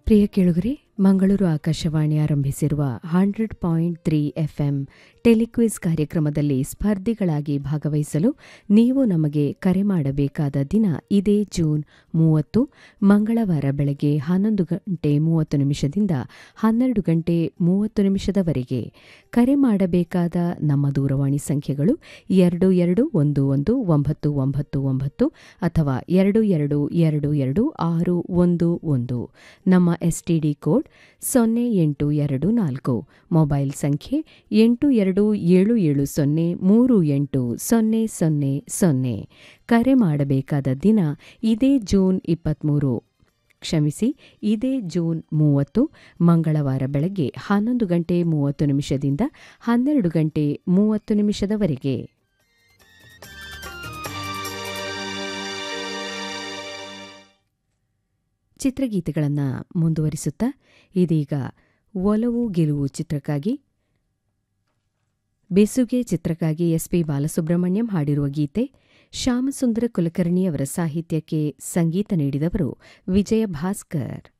ಪ್ರಿಯ ಕೇಳುಗರೆ ಮಂಗಳೂರು ಆಕಾಶವಾಣಿ ಆರಂಭಿಸಿರುವ hundred point three FM telequiz ಕಾರ್ಯಕ್ರಮದಲ್ಲಿ ಸ್ಪರ್ಧಿಗಳಾಗಿ ಭಾಗವಹಿಸಲು ನೀವು ನಮಗೆ ಕರೆ ಮಾಡಬೇಕಾದ ದಿನ ಇದೇ ಜೂನ್ ಮೂವತ್ತು ಮಂಗಳವಾರ ಬೆಳಗ್ಗೆ ಹನ್ನೊಂದು ಗಂಟೆ ಮೂವತ್ತು ನಿಮಿಷದಿಂದ ಹನ್ನೆರಡು ಗಂಟೆ ಮೂವತ್ತು ನಿಮಿಷದವರೆಗೆ ಕರೆ ಮಾಡಬೇಕಾದ ನಮ್ಮ ದೂರವಾಣಿ ಸಂಖ್ಯೆಗಳು ಎರಡು ಎರಡು ಒಂದು ಒಂದು ಒಂಬತ್ತು ಒಂಬತ್ತು ಒಂಬತ್ತು ಅಥವಾ ಎರಡು ಎರಡು ಎರಡು ಎರಡು ಆರು ಒಂದು ಒಂದು ನಮ್ಮ ಎಸ್ಟಿಡಿ ಕೋಡ್ ಸೊನ್ನೆ ಎಂಟು ಎರಡು ನಾಲ್ಕು ಮೊಬೈಲ್ ಸಂಖ್ಯೆ ಎಂಟು ಎರಡು ಏಳು ಏಳು ಸೊನ್ನೆ ಮೂರು ಎಂಟು ಸೊನ್ನೆ ಸೊನ್ನೆ ಸೊನ್ನೆ ಕರೆ ಮಾಡಬೇಕಾದ ದಿನ ಇದೇ ಜೂನ್ ಇಪ್ಪತ್ತ್ಮೂರು ಕ್ಷಮಿಸಿ ಇದೇ ಜೂನ್ ಮೂವತ್ತು ಮಂಗಳವಾರ ಬೆಳಗ್ಗೆ ಹನ್ನೊಂದು ಗಂಟೆ ಮೂವತ್ತು ನಿಮಿಷದಿಂದ ಹನ್ನೆರಡು ಗಂಟೆ ಮೂವತ್ತು ನಿಮಿಷದವರೆಗೆ ಚಿತ್ರಗೀತೆಗಳನ್ನು ಮುಂದುವರಿಸುತ್ತಾ ಇದೀಗ ಒಲವು ಗೆಲುವು ಚಿತ್ರಕ್ಕಾಗಿ ಬೆಸುಗೆ ಚಿತ್ರಕ್ಕಾಗಿ ಎಸ್ಪಿ ಬಾಲಸುಬ್ರಹ್ಮಣ್ಯಂ ಹಾಡಿರುವ ಗೀತೆ ಶ್ಯಾಮಸುಂದರ ಕುಲಕರ್ಣಿಯವರ ಸಾಹಿತ್ಯಕ್ಕೆ ಸಂಗೀತ ನೀಡಿದವರು ವಿಜಯ ಭಾಸ್ಕರ್